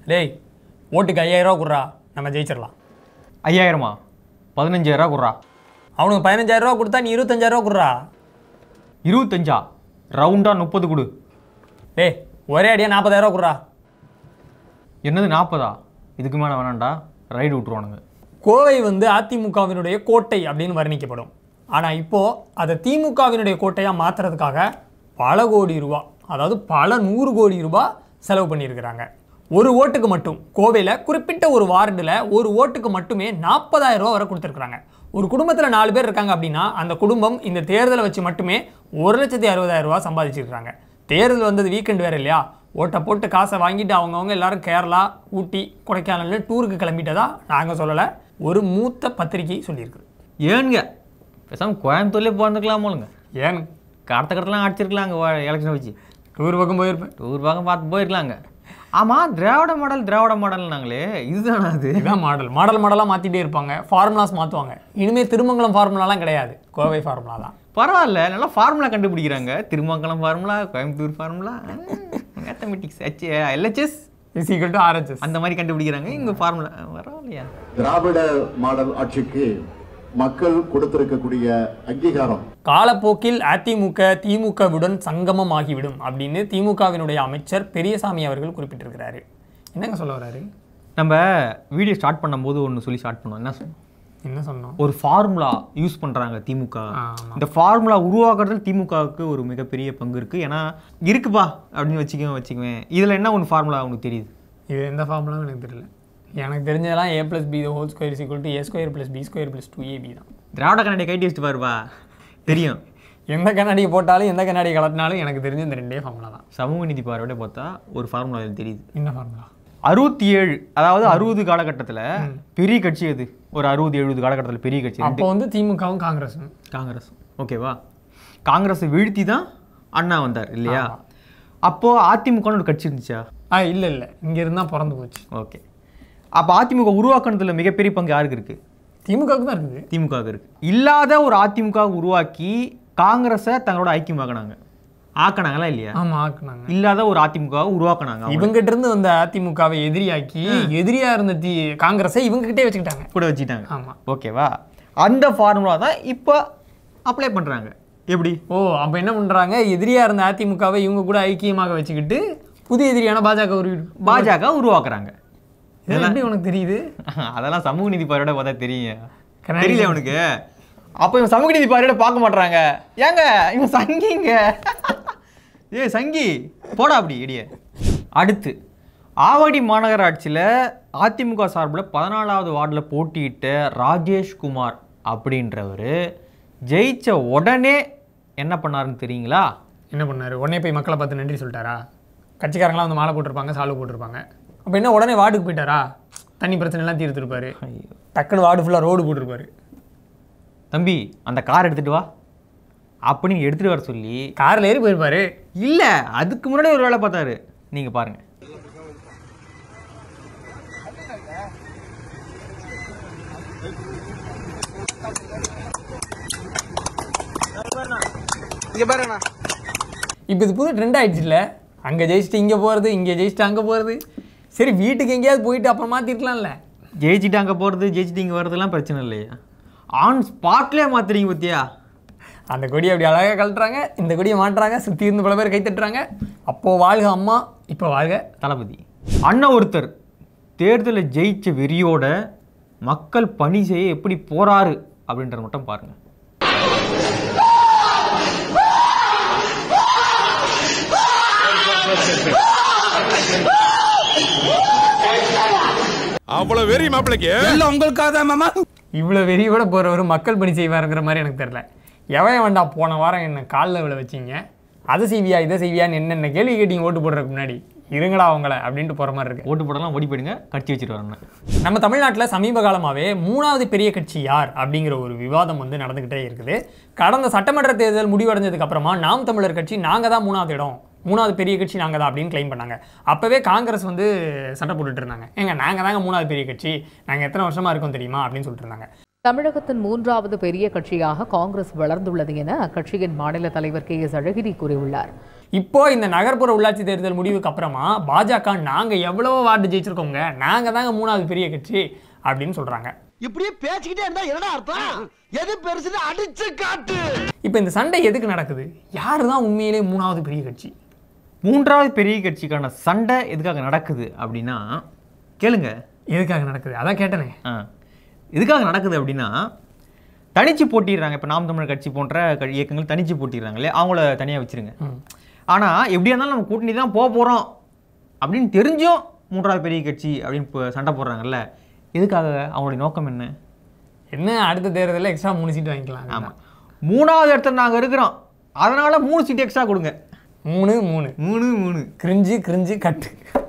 டேய் ஓட்டுக்கு ஐயாயிரம் ரூபா கொடுறா நம்ம ஜெயிச்சிடலாம் ஐயாயிரமா பதினஞ்சாயிரம் குர்ரா அவனுக்கு பதினஞ்சாயிரம் ரூபா கொடுத்தா நீ இருபத்தஞ்சாயிரம் ரூபா கொடுறா இருபத்தஞ்சா ரவுண்டாக முப்பது கொடு டேய் ஒரே அடியாக நாற்பதாயிரம் ரூபா கொடுறா என்னது நாற்பதா இதுக்கு மேலே வேணாண்டா ரைடு விட்ருவானுங்க கோவை வந்து அதிமுகவினுடைய கோட்டை அப்படின்னு வர்ணிக்கப்படும் ஆனால் இப்போது அதை திமுகவினுடைய கோட்டையாக மாற்றுறதுக்காக பல கோடி ரூபா அதாவது பல நூறு கோடி ரூபா செலவு பண்ணியிருக்கிறாங்க ஒரு ஓட்டுக்கு மட்டும் கோவையில் குறிப்பிட்ட ஒரு வார்டில் ஒரு ஓட்டுக்கு மட்டுமே நாற்பதாயிரம் ரூபா வரை கொடுத்துருக்குறாங்க ஒரு குடும்பத்தில் நாலு பேர் இருக்காங்க அப்படின்னா அந்த குடும்பம் இந்த தேர்தலை வச்சு மட்டுமே ஒரு லட்சத்தி அறுபதாயிரம் ரூபா சம்பாதிச்சிருக்காங்க தேர்தல் வந்தது வீக்கெண்ட் வேறு இல்லையா ஓட்டை போட்டு காசை வாங்கிட்டு அவங்கவுங்க எல்லாரும் கேரளா ஊட்டி கொடைக்கானல்னு டூருக்கு கிளம்பிட்டதா நாங்கள் சொல்லலை ஒரு மூத்த பத்திரிகை சொல்லியிருக்கு ஏனுங்க பேசாமல் கோயம்புத்தூர்லேயே பிறந்துக்கலாம் போலுங்க ஏன் கடத்த கடத்தலாம் அடிச்சிருக்கலாங்க எலெக்ஷனை வச்சு டூர் பக்கம் போயிருப்பேன் டூர் பக்கம் பார்த்து போயிருக்கலாங்க ஆமாம் திராவிட மாடல் திராவிட மாடல்னாங்களே இதுதானா அது இதான் மாடல் மாடல் மாடலாக மாற்றிட்டே இருப்பாங்க ஃபார்முலாஸ் மாற்றுவாங்க இனிமேல் திருமங்கலம் ஃபார்முலாலாம் கிடையாது கோவை ஃபார்முலா தான் பரவாயில்ல நல்லா ஃபார்முலா கண்டுபிடிக்கிறாங்க Thirumangalam formula Coimbatore formula mathematics H LHS is equal to RHS அந்த மாதிரி கண்டுபிடிக்கிறாங்க இங்கே ஃபார்முலா பரவாயில்லையா திராவிட மாடல் ஆட்சிக்கு மக்கள் கொடுத்திருக்கக்கூடிய அங்கீகாரம் காலப்போக்கில் அதிமுக திமுகவுடன் சங்கமம் ஆகிவிடும் அப்படின்னு திமுகவினுடைய அமைச்சர் பெரியசாமி அவர்கள் குறிப்பிட்டிருக்கிறாரு என்னங்க சொல்ல வராரு நம்ம வீடியோ ஸ்டார்ட் பண்ணும்போது ஒன்று சொல்லி ஸ்டார்ட் பண்ணோம் என்ன சொன்னோம் என்ன சொன்னோம் ஒரு ஃபார்முலா யூஸ் பண்ணுறாங்க திமுக ஆமா. இந்த ஃபார்முலா உருவாக்குறதுல திமுகவுக்கு ஒரு மிகப்பெரிய பங்கு இருக்குது ஏன்னா இருக்குப்பா அப்படின்னு வச்சுக்குவேன் வச்சுக்குவேன் இதில் என்ன ஒன்று ஃபார்முலா உனக்கு தெரியுது இது எந்த ஃபார்முலாவும் எனக்கு தெரியல எனக்கு தெரிஞ்சதெல்லாம் A plus B whole square is equal to A square plus B square plus two AB தான் திராவிட கண்ணாடி கைட்டி வச்சுட்டு பாருப்பா தெரியும் எந்த கண்ணாடியை போட்டாலும் எந்த கண்ணாடி கலட்டினாலும் எனக்கு தெரிஞ்ச இந்த ரெண்டே ஃபார்முலா தான் சமூக நீதி பார்வையோட பார்த்தா ஒரு ஃபார்முலா அதில் தெரியுது என்ன ஃபார்முலா அறுபத்தி ஏழு அதாவது அறுபது காலகட்டத்தில் பெரிய கட்சி எது ஒரு அறுபது எழுபது காலகட்டத்தில் பெரிய கட்சி அப்போ வந்து திமுகவும் காங்கிரஸும் காங்கிரஸ் ஓகேவா காங்கிரஸை வீழ்த்தி தான் அண்ணா வந்தார் இல்லையா அப்போ அதிமுகன்னு ஒரு கட்சி இருந்துச்சா ஆ இல்லை இல்லை இங்கே இருந்தால் பிறந்து போச்சு ஓகே அப்போ அதிமுக உருவாக்குனதுல மிகப்பெரிய பங்கு யாருக்கு இருக்கு திமுகவுக்கு தான் இருக்குது திமுகவுக்கு இருக்கு இல்லாத ஒரு அதிமுக உருவாக்கி காங்கிரஸை தங்களோட ஐக்கியமாக்குனாங்க ஆக்கினாங்களா இல்லையா ஆமாம் ஆக்குனாங்க இல்லாத ஒரு அதிமுகவை உருவாக்குனாங்க அவங்க. இவங்கிட்ட இருந்து வந்த அதிமுகவை எதிரியாக்கி எதிரியா இருந்த தி காங்கிரஸை இவங்க கிட்டே வச்சுக்கிட்டாங்க கூட வச்சுட்டாங்க ஆமா ஓகேவா அந்த ஃபார்முலா தான் இப்போ அப்ளை பண்ணுறாங்க எப்படி ஓ அப்போ என்ன பண்றாங்க எதிரியா இருந்த அதிமுகவை இவங்க கூட ஐக்கியமாக வச்சுக்கிட்டு புதிய எதிரியான பாஜக ஒரு பாஜக உருவாக்குறாங்க இதெல்லாம் எப்படி உனக்கு தெரியுது அதெல்லாம் சமூக நீதி பார்வையோட பார்த்தா தெரியும் கண்ணாடி தெரியல அவனுக்கு அப்போ இவன் சமூக நீதி பார்வையோட பார்க்க மாட்றாங்க ஏங்க இவன் சங்கிங்க ஏய் சங்கி போடா அப்படி இடிய அடுத்து ஆவடி மாநகராட்சியில் அதிமுக சார்பில் பதினாலாவது வார்டில் போட்டியிட்ட ராஜேஷ் குமார் அப்படின்றவர் ஜெயிச்ச உடனே என்ன பண்ணாருன்னு தெரியுங்களா என்ன பண்ணாரு உடனே போய் மக்களை பார்த்து நன்றி சொல்லிட்டாரா கட்சிக்காரங்களாம் வந்து மாலை போட்டிருப்பாங்க சால்வு போட்டிருப்பாங்க அப்போ என்ன உடனே வார்டுக்கு போயிட்டாரா தண்ணி பிரச்சனை எல்லாம் தீர்த்துருப்பாரு டக்குன்னு வார்டு ஃபுல்லாக ரோடு போட்டிருப்பாரு தம்பி அந்த கார் எடுத்துட்டு வா அப்படின்னு எடுத்துட்டு வர சொல்லி காரில் ஏறி போயிருப்பாரு இல்ல அதுக்கு முன்னாடி ஒரு வேலை பார்த்தாரு நீங்க பாருங்க இப்போ இது புது ட்ரெண்ட் ஆயிடுச்சுல்ல அங்கே ஜெயிச்சுட்டு இங்கே போகிறது இங்கே ஜெயிச்சுட்டு அங்கே போகிறது சரி வீட்டுக்கு எங்கேயாவது போயிட்டு அப்புறம் மாற்றிருக்கலாம்ல ஜெயிச்சுட்டு அங்கே போகிறது ஜெயிச்சுட்டு இங்கே வர்றதுலாம் பிரச்சனை இல்லையா ஆன் ஸ்பாட்லேயே மாத்துறீங்க பத்தியா அந்த கொடியை அப்படி அழகாக கழட்டுறாங்க இந்த கொடியை மாட்டுறாங்க சுற்றி இருந்து பல பேர் கை தட்டுறாங்க அப்போது வாழ்க அம்மா இப்போ வாழ்க தளபதி அண்ணன் ஒருத்தர் தேர்தலில் ஜெயிச்ச வெறியோட மக்கள் பணி செய்ய எப்படி போறாரு அப்படின்றத மட்டும் பாருங்க அவ்வளவு வெறி மாப்பிளைக்கு எல்லாம் உங்களுக்காக தான் மாமா இவ்வளோ வெறியோட போகிறவர் மக்கள் பணி செய்வாருங்கிற மாதிரி எனக்கு தெரில எவன் வேண்டாம் போன வாரம் என்ன காலில் விழ வச்சிங்க அதை செய்வியா இதை செய்வியான்னு என்னென்ன கேள்வி கேட்டீங்க ஓட்டு போடுறதுக்கு முன்னாடி இருங்கடா அவங்கள அப்படின்ட்டு போகிற மாதிரி இருக்கு ஓட்டு போடலாம் ஓடி போயிடுங்க கட்சி வச்சுட்டு வரணும் நம்ம தமிழ்நாட்டில் சமீப காலமாகவே மூணாவது பெரிய கட்சி யார் அப்படிங்கிற ஒரு விவாதம் வந்து நடந்துக்கிட்டே இருக்குது கடந்த சட்டமன்ற தேர்தல் முடிவடைஞ்சதுக்கு அப்புறமா நாம் தமிழர் கட்சி நாங்கள் தான் மூணாவது இடம் மூணாவது பெரிய கட்சி நாங்கள் தான் அப்படின்னு க்ளைம் பண்ணாங்க அப்போவே காங்கிரஸ் வந்து சட்டை போட்டுட்டு இருந்தாங்க ஏங்க நாங்கள் தாங்க மூணாவது பெரிய கட்சி நாங்கள் எத்தனை வருஷமா இருக்கோம் தெரியுமா அப்படின்னு சொல்லிட்டு இருந்தாங்க தமிழகத்தின் மூன்றாவது பெரிய கட்சியாக காங்கிரஸ் வளர்ந்துள்ளது என அக்கட்சியின் மாநில தலைவர் கே எஸ் அழகிரி கூறியுள்ளார் இப்போ இந்த நகர்ப்புற உள்ளாட்சி தேர்தல் முடிவுக்கு அப்புறமா பாஜக நாங்க எவ்வளவோ வார்டு ஜெயிச்சிருக்கோங்க நாங்க தாங்க மூணாவது பெரிய கட்சி அப்படின்னு சொல்றாங்க இப்படியே பேசிக்கிட்டே இருந்தா என்னடா அர்த்தம் எது பெருசுன்னு அடிச்சு காட்டு இப்போ இந்த சண்டை எதுக்கு நடக்குது யாரு தான் உண்மையிலே மூணாவது பெரிய கட்சி மூன்றாவது பெரிய கட்சிக்கான சண்டை எதுக்காக நடக்குது அப்படின்னா கேளுங்க எதுக்காக நடக்குது அதான் கேட்டனே ஆ எதுக்காக நடக்குது அப்படின்னா தனிச்சு போட்டிடுறாங்க இப்போ நாம் தமிழர் கட்சி போன்ற க- இயக்கங்கள் தனிச்சு போட்டிடுறாங்க இல்லையா அவங்கள தனியாக வச்சிருங்க ஆனால் எப்படியா இருந்தாலும் நம்ம கூட்டணி தான் போக போகிறோம் அப்படின்னு தெரிஞ்சும் மூன்றாவது பெரிய கட்சி அப்படின்னு இப்போ சண்டை போடுறாங்கல்ல எதுக்காக அவங்களுடைய நோக்கம் என்ன என்ன அடுத்த தேர்தலில் எக்ஸ்ட்ரா மூணு சீட் வாங்கிக்கலாம் ஆமாம் மூணாவது இடத்துல நாங்கள் இருக்கிறோம் அதனால் மூணு சீட் எக்ஸ்ட்ரா கொடுங்க மூணு மூணு மூணு மூணு கிரிஞ்சு கிரிஞ்சு கட்டு